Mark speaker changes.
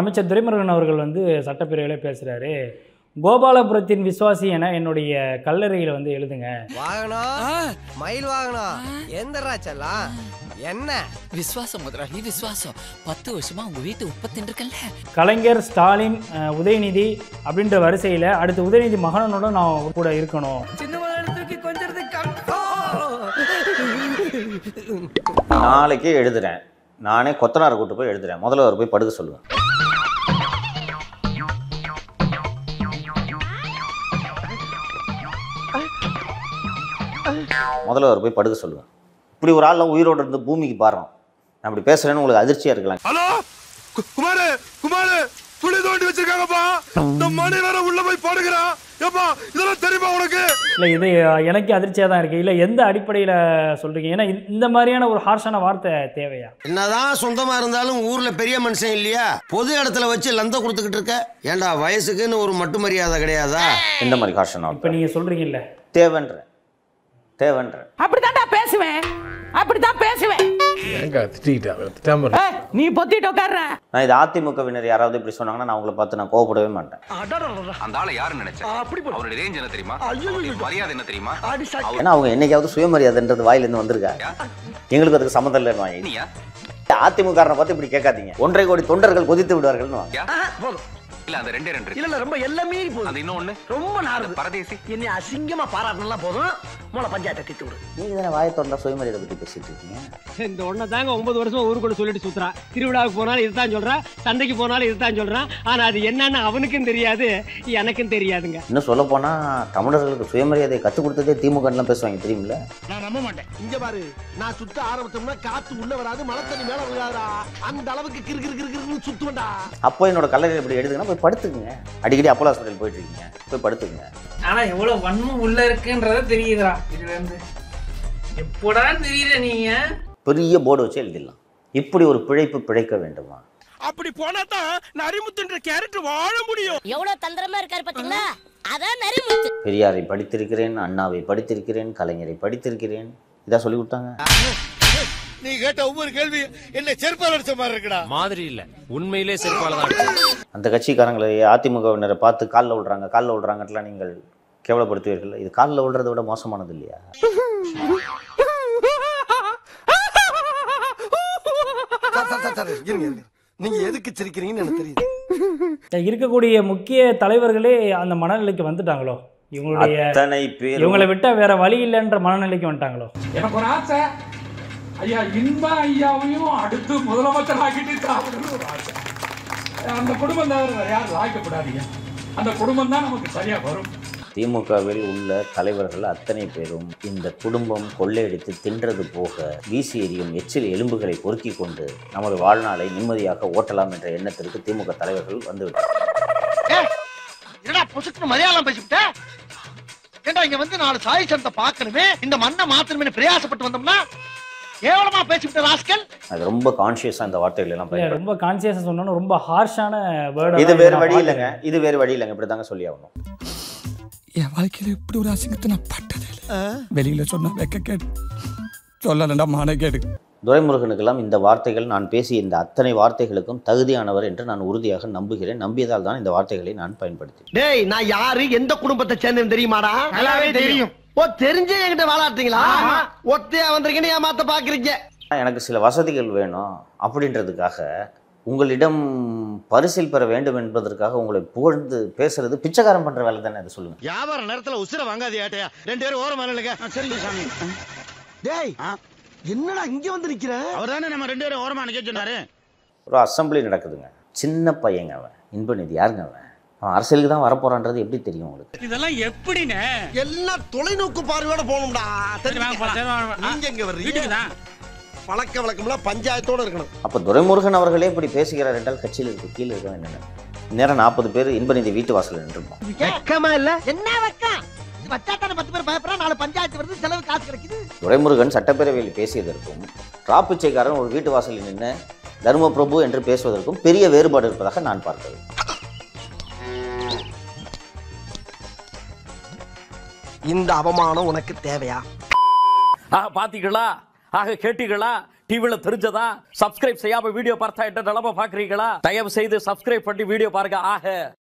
Speaker 1: அமைச்சர் துரைமுருகன் அவர்கள் வந்து சட்டப்பேரவையில் பேசுகிறாரு கோபாலபுரத்தின் விசுவாசி என என்னுடைய கல்லறையில் வந்து எழுதுங்க
Speaker 2: வாகனம் மயில் வாகனம் எந்த ராச்செல்லாம் என்ன
Speaker 3: விசுவாசம் முதலாளி விசுவாசம் பத்து வருஷமா உங்க வீட்டு உற்பத்தி இருக்கல்ல
Speaker 1: கலைஞர் ஸ்டாலின் அஹ், உதயநிதி அப்படின்ற வரிசையில் அடுத்து உதயநிதி மகனோட நான் கூட இருக்கணும்
Speaker 2: தூக்கி கொஞ்சம்
Speaker 4: நாளைக்கே எழுதுறேன் நானே கொத்தனார் கூட்டு போய் எழுதுறேன் முதல்ல அவர் போய் படுக்க சொல்லுவேன் முதல்ல அவர் போய் படுக்க சொல்லுவேன் இப்படி ஒரு ஆள்லாம் உயிரோடு இருந்து பூமிக்கு பாடுறோம் நான் இப்படி பேசுறேன்னு உங்களுக்கு அதிர்ச்சியா இருக்கலாம்
Speaker 5: ஹலோ கு- குமாரு குமாரு குழி தோண்டி வச்சிருக்காங்கப்பா இந்த மணி வேற உள்ள போய் படுகிறான் ஏப்பா இதெல்லாம் தெரியுமா உனக்கு
Speaker 1: இல்லை இது அஹ், எனக்கு அதிர்ச்சியாக தான் இருக்குது இல்லை எந்த அடிப்படையில் சொல்கிறீங்க ஏன்னா இந்த- இந்த மாதிரியான ஒரு ஹார்ஷான வார்த்தை தேவையா
Speaker 6: என்னதான் சொந்தமா இருந்தாலும் ஊர்ல பெரிய மனுஷன் இல்லையா பொது இடத்துல வச்சு லந்த கொடுத்துக்கிட்டு இருக்க ஏன்டா வயசுக்குன்னு ஒரு மட்டு மரியாதை கிடையாதா
Speaker 4: இந்த மாதிரி காஷன்
Speaker 1: இப்போ நீங்கள் சொல்கிறீங்கல்ல
Speaker 4: தேவைன்ற தேவைன்ற
Speaker 7: அப்படித்தான்டா பேசுவேன் அப்படித்தான் பேசுவேன்
Speaker 8: ஏங்க திட்டிக்கிட்டாங்க திட்டாம
Speaker 7: ஏய், நீ பொத்திட்டு உட்கார்ற
Speaker 4: நான் இது அதிமுகவினர் யாராவது இப்படி சொன்னாங்கன்னா நான் உங்களை பார்த்து நான் கோவப்படவே மாட்டேன்
Speaker 9: அந்த ஆளை யாரு நினைச்சேன் அவருடைய ரேஞ்ச் என்ன தெரியுமா அவருடைய மரியாதை என்ன தெரியுமா
Speaker 4: ஏன்னா அவங்க என்னைக்காவது சுயமரியாதைன்றது வாயிலேருந்து வந்திருக்கா எங்களுக்கு அதுக்கு சம்மந்தம் இல்லைன்னு வாங்கி
Speaker 9: நீயா
Speaker 4: அதிமுக பார்த்து இப்படி கேட்காதீங்க ஒன்றரை கோடி தொண்டர்கள் கொதித்து விடுவார்கள்னு வாங்க
Speaker 2: போதும்
Speaker 9: இல்ல அந்த ரெண்டே ரெண்டு
Speaker 2: இல்ல இல்ல ரொம்ப எல்லாம் மீறி போகுது
Speaker 9: அது இன்னொன்னு
Speaker 2: ரொம்ப நாடு
Speaker 9: பரதேசி
Speaker 2: என்னை அசிங்கமா பாராட்டினா போதும் மூளை பஞ்சாயத்தை திட்டு விடு
Speaker 4: நீங்க தானே வாயை திறந்தா சுயமரியாதை பற்றி பேசிட்டு இருக்கீங்க
Speaker 10: இந்த ஒன்றை தாங்க ஒன்பது வருஷம் ஊருக்குள்ள சொல்லிட்டு சுத்துறான் திருவிழாவுக்கு போனாலும் இதுதான் சொல்றான் சந்தைக்கு போனாலும் இதுதான் சொல்றான் ஆனா அது என்னன்னு அவனுக்கும் தெரியாது எனக்கும் தெரியாதுங்க
Speaker 4: இன்னும் சொல்ல போனா தமிழர்களுக்கு சுயமரியாதையை கற்றுக் கொடுத்ததே திமுகலாம் பேசுவாங்க தெரியுமில்ல
Speaker 6: நான் நம்ப மாட்டேன் இங்க பாரு நான் சுத்த ஆரம்பிச்சோம்னா காத்து உள்ள வராது மழை தண்ணி மேல விழாதா அந்த அளவுக்கு கிறு கிறு கிறு கிறுன்னு சுத்துவண்டா
Speaker 4: அப்போ என்னோட கல்லறையில் இப்படி எழுதுங்கன்னா போய் படுத்துக்குங்க அடிக்கடி அப்போலோ ஹாஸ்பிட்டல் போயிட்டு இருக்கீங்க போய் படுத்துக்குங்க
Speaker 10: ஆனா எவ்வளவு வன்மம் உள்ள இருக்குன்றத தெரியுதுடா இதுல இருந்து எப்படா தெரியல நீங்க
Speaker 4: பெரிய போர்டு வச்சு எழுதிடலாம் இப்படி ஒரு பிழைப்பு பிழைக்க வேண்டுமா
Speaker 5: அப்படி போனா தான் நரிமுத்துன்ற கேரக்டர் வாழ முடியும்
Speaker 7: எவ்வளவு தந்திரமா இருக்காரு பாத்தீங்களா அதான் நரிமுத்து
Speaker 4: பெரியாரை படித்திருக்கிறேன் அண்ணாவை படித்திருக்கிறேன் கலைஞரை படித்திருக்கிறேன் இதான் சொல்லி கொடுத்தாங்க
Speaker 6: நீ கேட்ட ஒவ்வொரு கேள்வி என்ன செருப்பால் அடிச்ச மாதிரி இருக்குடா
Speaker 8: மாதிரி இல்ல உண்மையிலே செருப்பால தான்
Speaker 4: அந்த கட்சிக்காரங்களை அதிமுகவினரை பார்த்து காலில் விடுறாங்க காலில் விடுறாங்கலாம் நீங்கள் கேவலப்படுத்துவீர்கள் இது காலில் விடுறதை விட மோசமானது இல்லையா
Speaker 6: சார், சார், சார், சார், இருங்க, இருங்க. நீங்க எதுக்கு சிரிக்கிறீங்கன்னு எனக்கு தெரியுது
Speaker 1: இருக்கக்கூடிய முக்கிய தலைவர்களே அந்த மனநிலைக்கு வந்துட்டாங்களோ இவங்களுடைய
Speaker 4: அத்தனை பேர்
Speaker 1: இவங்களை விட்டா வேற வழி இல்லைன்ற மனநிலைக்கு வந்துட்டாங்களோ
Speaker 10: எனக்கு ஒரு ஆசை ஐயா இன்ப ஐயாவையும் அடுத்து முதலமைச்சர் ஆக்கிட்டு சாப்பிடணும்னு ஒரு ஆசை அந்த குடும்பம் தவிர வேற யாரும் ஆக்கப்படாதீங்க அந்த குடும்பம் தான் நமக்கு சரியா வரும்
Speaker 4: திமுகவில் உள்ள தலைவர்கள் அத்தனை பேரும் இந்த குடும்பம் கொள்ளையடித்து தின்றது போக வீசி எறியும் எச்சில் எலும்புகளை பொறுக்கி கொண்டு நமது வாழ்நாளை நிம்மதியாக ஓட்டலாம் என்ற எண்ணத்திற்கு திமுக தலைவர்கள் வந்துவிட்டார்
Speaker 6: என்னடா பொசுக்கு மலையாளம் பேசிவிட்ட ஏண்டா இங்க வந்து நாலு சாய் சந்தை பார்க்கணுமே இந்த மண்ணை மாத்தணுமே பிரயாசப்பட்டு வந்தோம்னா கேவலமா பேசிவிட்ட ராஸ்கல்
Speaker 4: அது ரொம்ப கான்சியஸாக இந்த வார்த்தைகள் எல்லாம்
Speaker 1: இல்ல,
Speaker 4: பயன்படுது
Speaker 1: ரொம்ப கான்சியஸாக சொன்னோன்னு ரொம்ப ஹார்ஷான வேர்டு
Speaker 4: இது வேறு வழி இல்லைங்க இது வேறு வழி இல்லைங்க இப்படி தாங்க சொல்லி ஆகணும்
Speaker 3: என் வாழ்க்கையில இப்படி ஒரு அசிங்கத்தை நான் பட்டதே இல்லை வெளியில சொன்னா வெக்க கேடு சொல்லலண்டா மான கேடு
Speaker 4: துரைமுருகனுக்கெல்லாம் இந்த வார்த்தைகள் நான் பேசிய இந்த அத்தனை வார்த்தைகளுக்கும் தகுதியானவர் என்று நான் உறுதியாக நம்புகிறேன் நம்பியதால் தான் இந்த வார்த்தைகளை நான் பயன்படுத்தி
Speaker 6: டேய் நான் யாரு எந்த குடும்பத்தை சேர்ந்தேன்னு தெரியுமாடா நல்லாவே தெரியும் ஓ தெரிஞ்சே என்கிட்ட வாழாட்டீங்களா ஒத்தையா வந்திருக்கீங்க ஏமாத்த பாக்குறீங்க
Speaker 4: எனக்கு சில வசதிகள் வேணும் அப்படின்றதுக்காக உங்களிடம் பரிசில் பெற வேண்டும் என்பதற்காக உங்களை புகழ்ந்து பேசுறது பிச்சைக்காரன் பண்ற வேலை தானே அதை சொல்லுங்க
Speaker 6: வியாபார நேரத்துல உசுர வாங்காதே ஏட்டையா ரெண்டு பேரும் ஓரமா நில்லுங்க சரிங்க சாமி டேய் என்னடா இங்க வந்து நிக்கிற அவர் தானே நம்ம ரெண்டு பேரும் ஓரமா நிக்க சொன்னாரு
Speaker 4: ஒரு அசம்பிளி நடக்குதுங்க சின்ன பையங்க அவன் இன்பநிதி யாருங்க அவன் அவன் அரசியலுக்கு தான் வரப்போறான்றது எப்படி தெரியும் உங்களுக்கு
Speaker 10: இதெல்லாம் எப்படின்னு
Speaker 6: எல்லாம் தொலைநோக்கு பார்வையோட போகணும்டா நீங்க எங்க வர்றீங்க பழக்க வழக்கம்லாம் பஞ்சாயத்தோட இருக்கணும்
Speaker 4: அப்போ துரைமுருகன் அவர்களே இப்படி பேசுகிறார் என்றால் கட்சியில் இருக்க கீழே இருக்க என்னென்ன நேரம் நாற்பது பேர் இன்பநிதி வீட்டு வாசலில் நின்றுப்போம்
Speaker 6: வெக்கமா இல்ல
Speaker 7: என்ன வக்கம் வச்சாத்தான பத்து பேர் பயப்படுறா நாலு பஞ்சாயத்து வருது செலவு காசு கிடைக்குது
Speaker 4: துரைமுருகன் சட்டப்பேரவையில் பேசியதற்கும் டிராபிச்சைக்காரன் ஒரு வீட்டு வாசலில் நின்று தர்ம பிரபு என்று பேசுவதற்கும் பெரிய வேறுபாடு இருப்பதாக நான் பார்க்கிறேன்
Speaker 6: இந்த அவமானம் உனக்கு தேவையா
Speaker 11: ஆக பாத்தீங்களா ஆக கேட்டீங்களா டிவில தெரிஞ்சதா சப்ஸ்கிரைப் செய்யாம வீடியோ பார்த்தா என்ன நிலம பாக்குறீங்களா தயவு செய்து சப்ஸ்கிரைப் பண்ணி வீடியோ பாருங்க ஆக